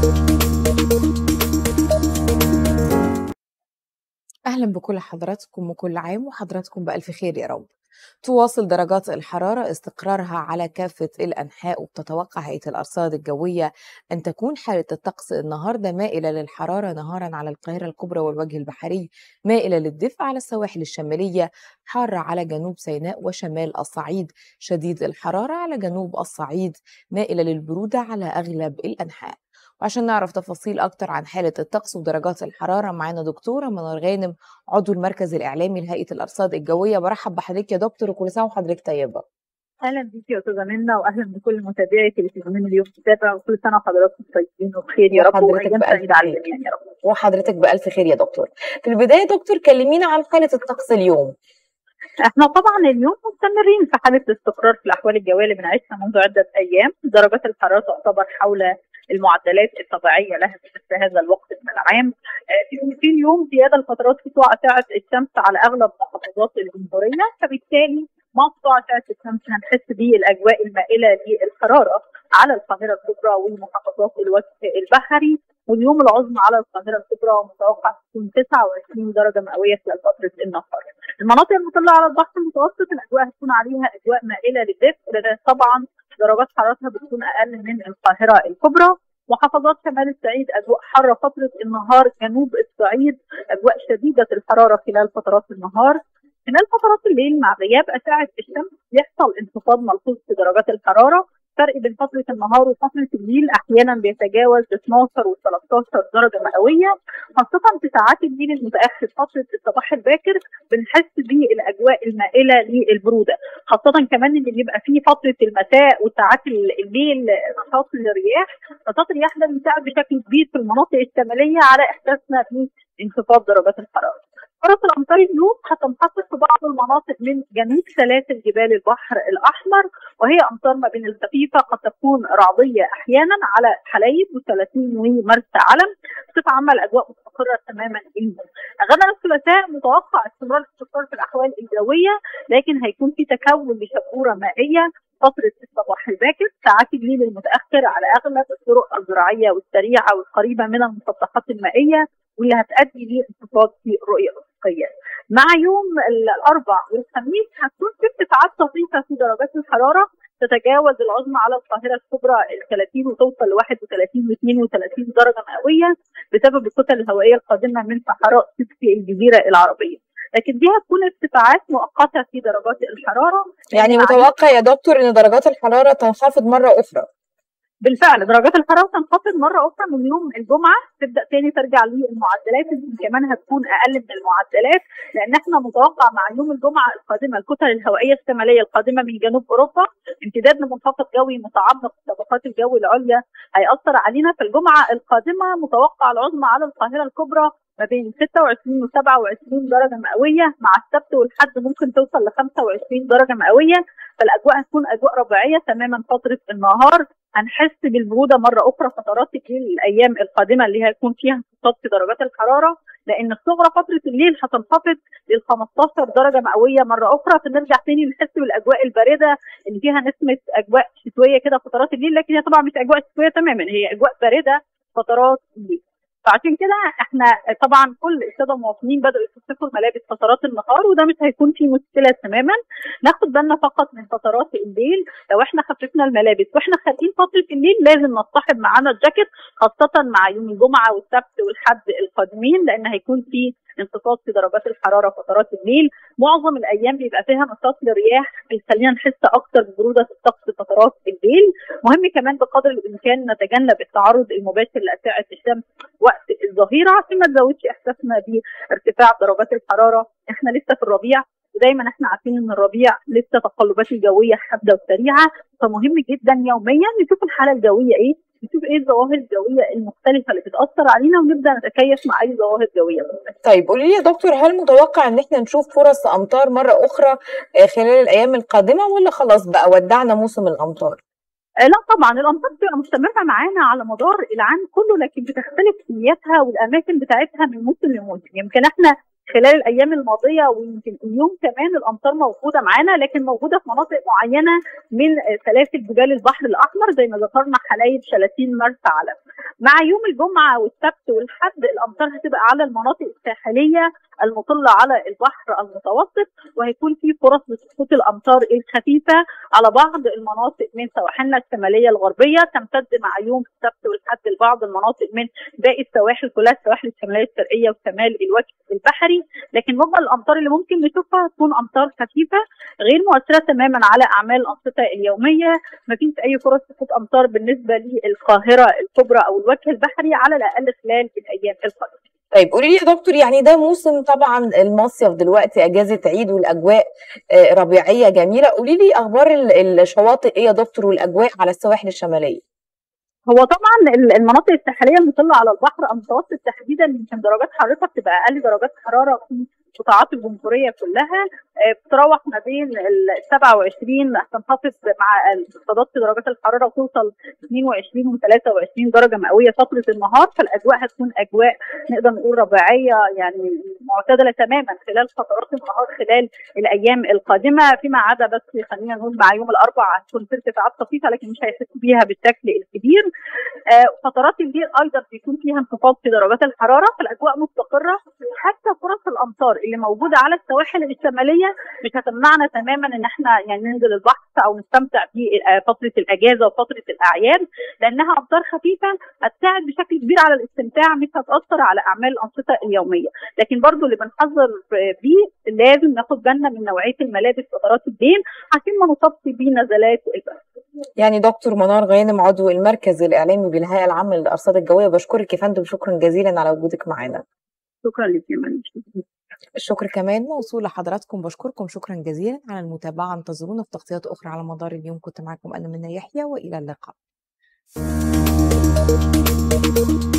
أهلا بكل حضراتكم وكل عام وحضراتكم بألف خير يا رب تواصل درجات الحرارة استقرارها على كافة الأنحاء وبتتوقع هيئة الأرصاد الجوية أن تكون حالة الطقس النهاردة مائلة للحرارة نهارا على القاهرة الكبرى والوجه البحري مائلة للدفء على السواحل الشمالية حارة على جنوب سيناء وشمال الصعيد شديد الحرارة على جنوب الصعيد مائلة للبرودة على أغلب الأنحاء وعشان نعرف تفاصيل أكتر عن حالة الطقس ودرجات الحرارة معانا دكتورة منار غانم عضو المركز الإعلامي لهيئة الأرصاد الجوية برحب بحضرتك يا دكتور وكل سنة وحضرتك طيبة اهلا بيك يا استاذه منى واهلا بكل متابعي تلفزيون اليوم السابع وكل سنه وحضراتكم طيبين وبخير يا رب وحضرتك وايام بألف سعيده على خير. الجميع يا رب وحضرتك بألف خير يا دكتور في البداية يا دكتور كلمينا عن حالة الطقس اليوم احنا طبعا اليوم مستمرين في حاله الاستقرار في الاحوال الجويه اللي بنعيشها منذ عده ايام درجات الحراره تعتبر حول المعدلات الطبيعيه لها في مثل هذا الوقت من العام آه، في في اليوم زياده لفترات سطوع اشعه الشمس على اغلب محافظات الجمهوريه فبالتالي مع سطوع اشعه الشمس هنحس بالاجواء المائله للحراره على القاهره الكبرى ومحافظات الوجه البحري واليوم العظمى على القاهره الكبرى متوقع تكون 29 درجه مئويه خلال فتره النهار. المناطق المطلة على البحر المتوسط الاجواء هتكون عليها اجواء مائله للدفء لان طبعا درجات حرارتها بتكون اقل من القاهره الكبرى محافظات شمال الصعيد اجواء حاره فتره النهار جنوب الصعيد اجواء شديده الحراره خلال فترات النهار خلال فترات الليل مع غياب اشعه الشمس بيحصل انخفاض ملحوظ في درجات الحراره فرق بين فتره النهار وفتره الليل احيانا بيتجاوز 12 و 13 درجه مئويه خاصه في ساعات الليل المتاخر فتره الصباح الباكر بنحس بالاجواء المائله للبروده خاصه كمان ان بيبقى فيه فتره المساء وساعات الليل نشاط للرياح نشاط الرياح ده بيساعد بشكل كبير في المناطق الشماليه على احساسنا بانخفاض درجات الحراره فرص الامطار اليوم هتنخفض في بعض المناطق من جنوب سلاسل جبال البحر الاحمر وهي امطار ما بين الخفيفه قد تكون رعديه احيانا على حلايب وثلاثين ومرسى علم بصفه عامه الاجواء مستقره تماما اليوم. غدا الثلاثاء متوقع استمرار الاستقرار في الاحوال الجويه لكن هيكون في تكون لشبوره مائيه فترة الصباح الباكر ساعات الليل المتأخر على أغلب الطرق الزراعية والسريعة والقريبة من المسطحات المائية واللي هتؤدي لانخفاض في الرؤية الأفقية. مع يوم الأربع والخميس هتكون في ارتفاعات طفيفة في درجات الحرارة تتجاوز العظمى على القاهرة الكبرى ال 30 وتوصل ل 31 و 32 درجة مئوية بسبب الكتل الهوائية القادمة من صحراء سبسي الجزيرة العربية. لكن دي هتكون ارتفاعات مؤقته في درجات الحراره يعني متوقع يا دكتور ان درجات الحرارة تنخفض مرة أخرى بالفعل درجات الحراره تنخفض مره اخرى من يوم الجمعه تبدا تاني ترجع للمعدلات يمكن كمان هتكون اقل من المعدلات لان احنا متوقع مع يوم الجمعه القادمه الكتل الهوائيه الشماليه القادمه من جنوب اوروبا امتداد لمنخفض جوي متعمق في طبقات الجو العليا هياثر علينا في الجمعه القادمه متوقع العظمى على القاهره الكبرى ما بين 26 و 27 درجه مئويه مع السبت والحد ممكن توصل ل 25 درجه مئويه فالاجواء هتكون اجواء ربيعيه تماما فتره النهار هنحس بالبروده مره اخرى فترات الليل الايام القادمه اللي هيكون فيها انخفاض في درجات الحراره لان الصغرى فتره الليل هتنخفض لل 15 درجه مئويه مره اخرى فنرجع تاني نحس بالاجواء البارده اللي فيها نسمه اجواء شتويه كده فترات الليل لكن هي طبعا مش اجواء شتويه تماما هي اجواء بارده فترات الليل فعشان كده احنا طبعا كل الساده المواطنين بداوا يخففوا الملابس فترات النهار وده مش هيكون فيه مشكله تماما ناخد بالنا فقط من فترات الليل لو احنا خففنا الملابس واحنا خارجين فتره الليل لازم نصطحب معانا الجاكيت خاصه مع يوم الجمعه والسبت والحد القادمين لان هيكون في انخفاض في درجات الحراره فترات الليل معظم الايام بيبقى فيها نشاط للرياح بيخلينا نحس اكتر ببروده الطقس فترات الليل مهم كمان بقدر الامكان نتجنب التعرض المباشر لاشعه الشمس وقت الظهيره عشان ما تزودش احساسنا بارتفاع درجات الحراره احنا لسه في الربيع ودايما احنا عارفين ان الربيع لسه تقلبات الجويه حاده وسريعه فمهم جدا يوميا نشوف الحاله الجويه ايه نشوف ايه الظواهر الجويه المختلفه اللي بتاثر علينا ونبدا نتكيف مع اي ظواهر جويه طيب قولي لي يا دكتور هل متوقع ان احنا نشوف فرص امطار مره اخرى آه، خلال الايام القادمه ولا خلاص بقى ودعنا موسم الامطار آه، لا طبعا الامطار بتبقى مستمره معانا على مدار العام كله لكن بتختلف كمياتها والاماكن بتاعتها من موسم لموسم يمكن احنا خلال الايام الماضيه ويمكن اليوم كمان الامطار موجوده معانا لكن موجوده في مناطق معينه من سلاسل جبال البحر الاحمر زي ما ذكرنا حلايب شلاتين مرسى علم. مع يوم الجمعه والسبت والحد الامطار هتبقى على المناطق الساحليه المطله على البحر المتوسط وهيكون في فرص لسقوط الامطار الخفيفه على بعض المناطق من سواحلنا الشماليه الغربيه تمتد مع يوم السبت والحد لبعض المناطق من باقي السواحل كلها السواحل الشماليه الشرقيه وشمال الوجه البحري لكن مجمل الامطار اللي ممكن نشوفها تكون امطار خفيفه غير مؤثره تماما على اعمال الانشطه اليوميه مفيش اي فرص سقوط امطار بالنسبه للقاهره الكبرى او الوجه البحري على الاقل خلال الايام القادمه طيب قولي لي يا دكتور يعني ده موسم طبعا المصيف دلوقتي اجازه عيد والاجواء ربيعيه جميله قولي لي اخبار الشواطئ ايه يا دكتور والاجواء على السواحل الشماليه هو طبعا المناطق الساحليه المطله على البحر المتوسط تحديدا يمكن درجات حرارتها بتبقى اقل درجات حراره في قطاعات الجمهوريه كلها بتتراوح ما بين ال 27 هتنخفض مع انخفاضات في درجات الحراره وتوصل 22 و 23 درجه مئويه فتره النهار فالاجواء هتكون اجواء نقدر نقول ربيعيه يعني معتدله تماما خلال فترات النهار خلال الايام القادمه فيما عدا بس خلينا نقول مع يوم الاربعاء هتكون في ارتفاعات طفيفه لكن مش هيحسوا بيها بالشكل الكبير فترات الليل ايضا بيكون فيها انخفاض في درجات الحراره فالاجواء مستقره حتى فرص الامطار اللي موجوده على السواحل الشماليه مش هتمنعنا تماما ان احنا يعني ننزل البحر او نستمتع بفتره الاجازه وفتره الاعياد لانها امطار خفيفه هتساعد بشكل كبير على الاستمتاع مش هتاثر على اعمال الانشطه اليوميه لكن برضو اللي بنحذر بيه لازم ناخد بالنا من نوعيه الملابس فترات الليل عشان ما نصابش بنزلات البرد يعني دكتور منار غانم عضو المركز الاعلامي بالهيئه العامه للارصاد الجويه بشكرك يا فندم شكرا جزيلا على وجودك معنا شكرا لك يا الشكر كمان موصول لحضراتكم بشكركم شكرا جزيلا على المتابعة انتظرونا في تغطيات أخرى على مدار اليوم كنت معكم أنا منى يحيى وإلى اللقاء